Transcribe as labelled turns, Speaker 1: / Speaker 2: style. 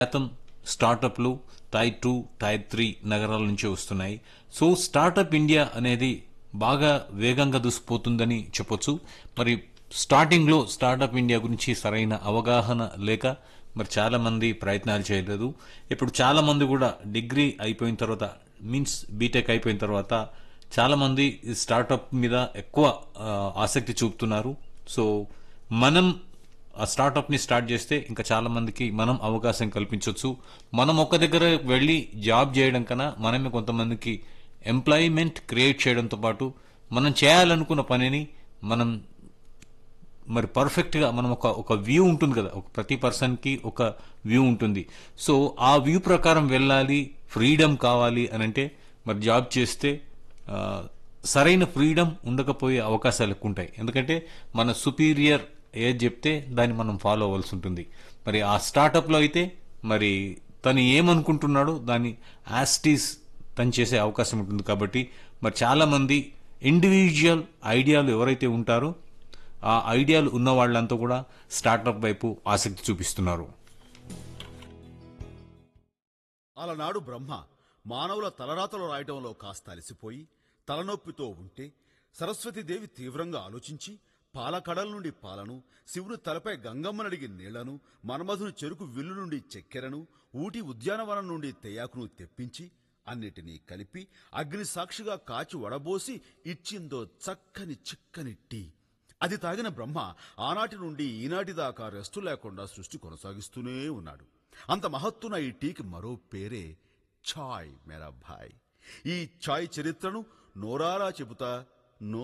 Speaker 1: శాతం స్టార్టప్లు tier two tier three నగరాల నుంచి వస్తున్నాయి సో స్టార్టప్ ఇండియా అనేది బాగా వేగంగా దూసిపోతుందని చెప్పొచ్చు మరి స్టార్టింగ్లో స్టార్టప్ ఇండియా గురించి సరైన అవగాహన లేక మరి చాలా మంది ప్రయత్నాలు చేయలేదు ఇప్పుడు చాలా మంది కూడా డిగ్రీ అయిపోయిన తర్వాత మీన్స్ బీటెక్ అయిపోయిన తర్వాత చాలా మంది ఈ స్టార్టప్ మీద ఎక్కువ ఆ, ఆసక్తి చూపుతున్నారు సో మనం ఆ స్టార్టప్ ని స్టార్ట్ చేస్తే ఇంకా చాలా మందికి మనం అవకాశం కల్పించవచ్చు మనం ఒక దగ్గర వెళ్ళి జాబ్ చేయడం కన్నా మనమే కొంతమందికి ఎంప్లాయ్మెంట్ క్రియేట్ చేయడంతో పాటు మనం చేయాలనుకున్న పనిని మనం మరి పర్ఫెక్ట్ గా మనం ఒక ఒక వ్యూ ఉంటుంది కదా ఒక ప్రతి పర్సన్ కి ఒక వ్యూ ఉంటుంది సో ఆ వ్యూ ప్రకారం వెళ్ళాలి ఫ్రీడమ్ కావాలి అని అంటే మరి జాబ్ చేస్తే ఆ, సరైన ఫ్రీడమ్ ఉండకపోయే అవకాశాలు ఎక్కువ ఉంటాయి ఎందుకంటే మన సుపీరియర్ ఏది చెప్తే దాన్ని మనం ఫాలో అవ్వాల్సి ఉంటుంది మరి ఆ స్టార్టప్ లో అయితే మరి తను ఏమనుకుంటున్నాడో దాన్ని యాస్టీస్ తను చేసే అవకాశం ఉంటుంది కాబట్టి మరి చాలా మంది ఇండివిజువల్ ఐడియాలు ఎవరైతే ఉంటారో ఆ ఐడియాలు ఉన్న వాళ్ళంతా కూడా స్టార్టప్ వైపు ఆసక్తి చూపిస్తున్నారు
Speaker 2: అలనాడు బ్రహ్మ మానవుల తలరాతలు రాయటంలో కాస్త అలసిపోయి తలనొప్పితో ఉంటే సరస్వతీదేవి తీవ్రంగా ఆలోచించి పాలకడల నుండి పాలను శివుని తలపై గంగమ్మనడిగి నీళ్లను మన్మధుని చెరుకు విల్లు నుండి చక్కెరను ఊటి ఉద్యానవనం నుండి తేయాకును తెప్పించి అన్నిటినీ కలిపి అగ్ని సాక్షిగా కాచి వడబోసి ఇచ్చిందో చక్కని చిక్కని టీ అది తాగిన బ్రహ్మ ఆనాటి నుండి ఈనాటి దాకా రెస్టు లేకుండా సృష్టి కొనసాగిస్తూనే ఉన్నాడు అంత మహత్తున ఈ టీకి మరో పేరే ఛాయ్ మేరా భాయ్ ఈ ఛాయ్ చరిత్రను నోరారా చెబుతా